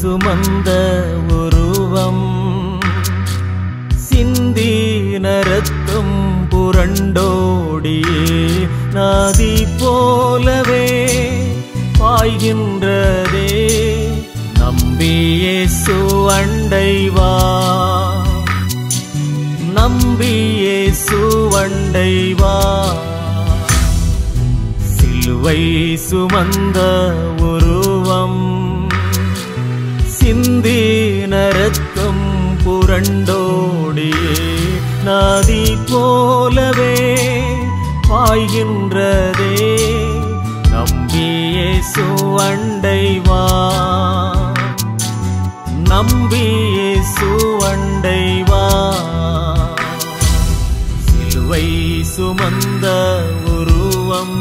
சுமந்த உருவம் சிந்தின ரத்தம் புரண்டோடியே நதி போலவே பாய்கின்றதே நம்பியே சுவண்டை வா நம்பியே சுவண்டை வா சிலுவை சுமந்த உருவம் சிந்தின ரத்தம் புரண்டோடியே நதி போலவே பாய்கின்றதே நம்பியே சுவண்டை வா நம்பியே சுவண்டை வா சிலுவை சுமந்த உருவம்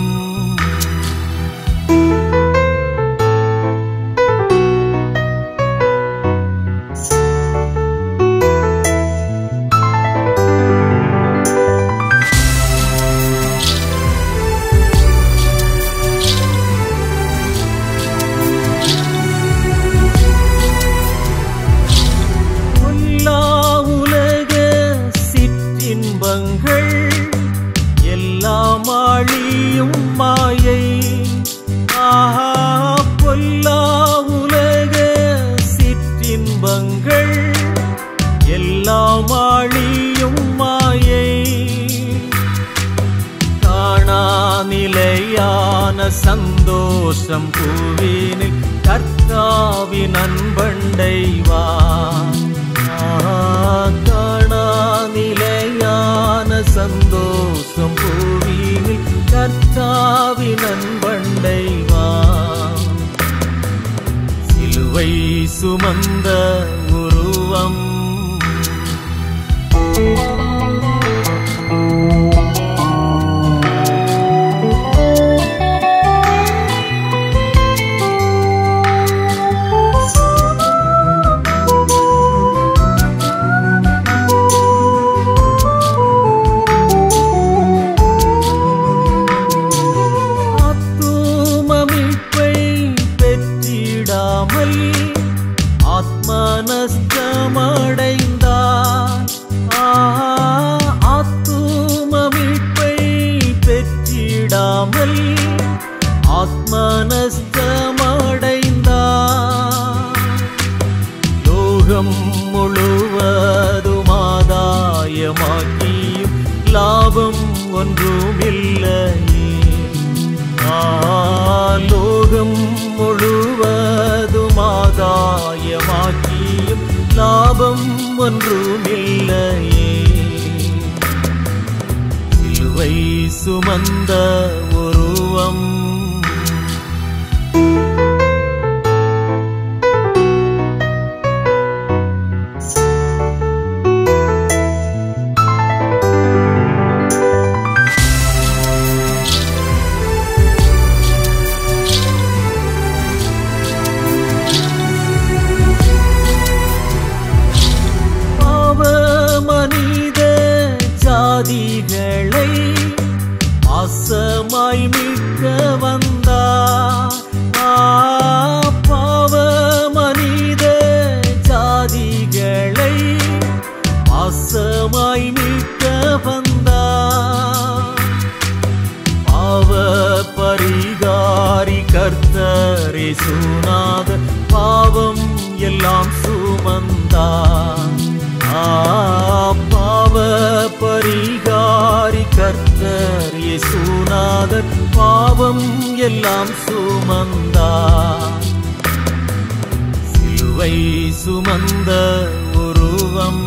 பொல்லா உலக சிற்றின்பங்கள் எல்லாம் ஆழியும் மாயை ஆஹா பொல்லா உலக சிற்றின்பங்கள் எல்லாம் ஆழியும் மாயை காணா நிலையான சந்தோஷம் பூவினில் கர்த்தாவின் அன்பண்டை வா ஆ, காணா நிலையான சந்தோஷம் பூவினில் கர்த்தாவின் அன்பண்டை வா சிலுவை சுமந்த உருவம் ஆத்துமமிப்பை பெற்றிடாமல் ஆத்மநஷ்டமடைந்தார் ஆத்துமமிப்பை பெற்றிடாமல் ஆத்மநஷ்டமடைந்தார் லோகம் முழுவதுமாதாயமாக்கியும் லாபம் ஒன்றுமில்லையே ஆ, லோகம் முழுவதுமாதாயமாக்கியும் லாபம் ஒன்றுமில்லையே சிலுவை சுமந்த உருவம் பாவ மனித ஜாதிகளை ஆசமாய் மீட்க வந்தார் ஆ, பாவ மனித ஜாதிகளை ஆசமாய் மீட்க வந்தார் பாவ பரிகாரி கர்த்தரே சுனாத பாவம் எல்லாம் சுமந்தார் ஆ, பாவ பரிகாரி கர்த்தர் இயேசுநாதர் பாவம் எல்லாம் சுமந்தார் சிலுவை சுமந்த உருவம்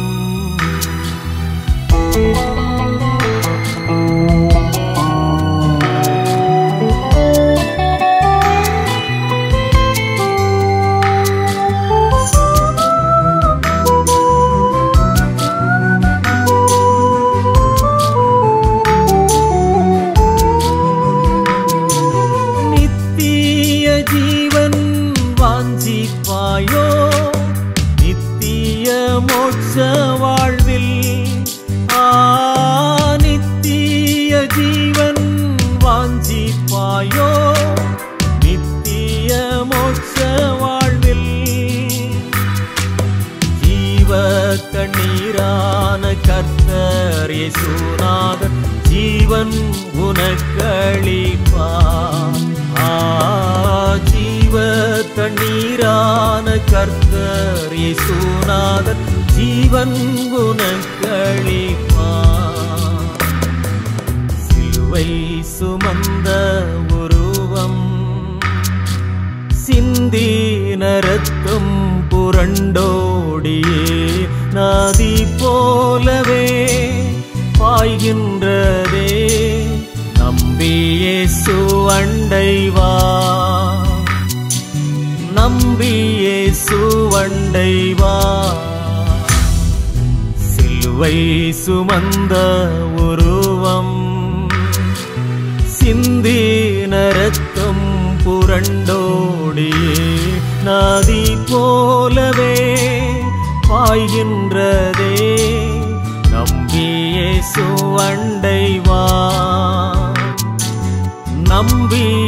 நித்திய ஜீவன் வாஞ்சிப்பாயோ நித்திய மோட்ச வாழ்வில் ஆ நித்திய ஜீவன் வாஞ்சிப்பாயோ நித்திய மோட்ச வாழ்வில் இயேசுநாதர் ஜீவன் உனக்களிப்பார் ஆ ஜீவ தண்ணீரான கர்த்தர் இயேசுநாதர் ஜீவன் உனக்களிப்பார் சிலுவை சுமந்த உருவம் சிந்தின ரத்தம் புரண்டோடியே நதி போலவே பாய்கின்றதே நம்பியே சுவண்டைவா நம்பியே சுவண்டைவா சிலுவை சுமந்த உருவம் சிந்தின ரத்தம் புரண்டோடியே நதி போலவே பாய்கின்றதே நம்பியே சுவண்டைவா நம்பியே